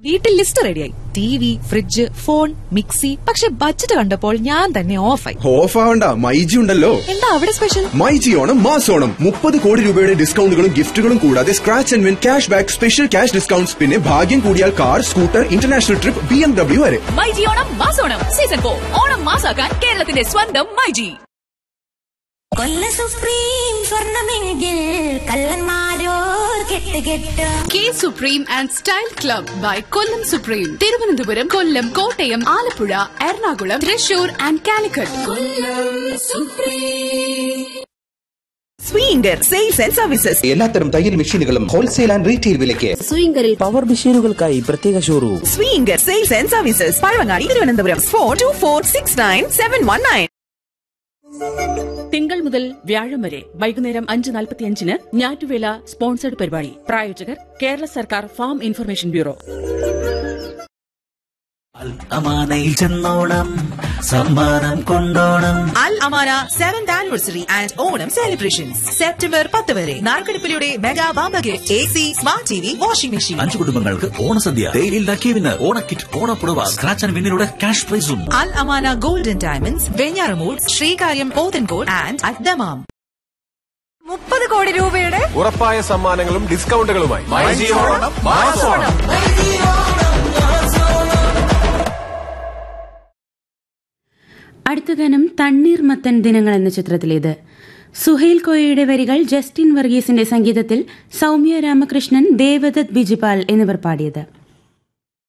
വീട്ടിൽ ലിസ്റ്റ് റെഡിയായി T V fridge phone mixie പക്ഷെ ബഡ്ജറ്റ് കണ്ടപ്പോൾ ഞാൻ തന്നെ ഓഫായി ഓഫ് ആവണ്ട മൈജി ഉണ്ടല്ലോ എന്താ അവിടെ സ്പെഷ്യൽ മൈജി ഓണം മാസോണം മുപ്പത് കോടി രൂപയുടെ ഡിസ്കൗണ്ടുകളും ഗിഫ്റ്റുകളും കൂടാതെ scratch and win cash back special cash discounts പിന്നെ ഭാഗ്യം കൂടിയാൽ car scooter international trip B M W വരെ മൈജി ഓണം മാസോണം സീസൺ ഫോർ ഓണം മാസാക്കാൻ കേരളത്തിന്റെ സ്വന്തം മൈജി കൊല്ല സുപ്രീം സ്വർണമെങ്കിൽ കള്ളന്മാരോർ കെട്ട് കെട്ട് K supreme and style club by Kollam supreme Thiruvananthapuram Kollam Kottayam Alappuzha Ernakulam Thrissur and Calicut സ്വീങ്കർ സെയിൽസ് ആൻഡ് സർവീസസ് എല്ലാത്തരം തയ്യൽ മെഷീനുകളും ഹോൾസെയിൽ ആൻഡ് റീറ്റെയിൽ വിലയ്ക്ക് പവർ മെഷീനുകൾക്കായി പ്രത്യേക showroom സ്വീങ്കർ sales and services Pazhavangadi Thiruvananthapuram four two four six nine seven one nine തിങ്കൾ മുതൽ വ്യാഴം വരെ വൈകുന്നേരം അഞ്ച് നാൽപ്പത്തിയഞ്ചിന് ഞാറ്റുവേല സ്പോൺസർഡ് പരിപാടി പ്രായോജകർ കേരള സർക്കാർ ഫാം ഇൻഫർമേഷൻ ബ്യൂറോ അമാനയിൽ ചെന്നോണം സമ്മാനം കൊണ്ടോണം Al Amana seventh anniversary and Onam celebrations September പത്ത് വരെ നാർക്കടിപ്പിലൂടെ മെഗാ ബാമ്പകെ A C smart T V washing machine അഞ്ചു കുടുംബങ്ങൾക്ക് ഓണസദ്യ തേയിലിൽ ലക്കിയവിന് ഓണക്കിറ്റ് ഓണപ്പുടവ സ്ക്രാച്ച് ആൻഡ് വിന്നിലൂടെ ക്യാഷ് പ്രൈസും Al Amana golden diamonds Venjaramoodu Sreekaryam Pothencode and അദ്ദമാം മുപ്പത് കോടി രൂപയുടെ ഉറപ്പായ സമ്മാനങ്ങളും ഡിസ്കൗണ്ടുകളുമായി മൈജി ഓണം മാസോണം അടുത്ത ഗാനം തണ്ണീർമത്തൻ ദിനങ്ങൾ എന്ന ചിത്രത്തിലേത് സുഹൈൽ കോയയുടെ വരികൾ ജസ്റ്റിൻ വർഗീസിന്റെ സംഗീതത്തിൽ സൗമ്യ രാമകൃഷ്ണൻ ദേവദത്ത് ബിജിപാൽ എന്നിവർ പാടിയത്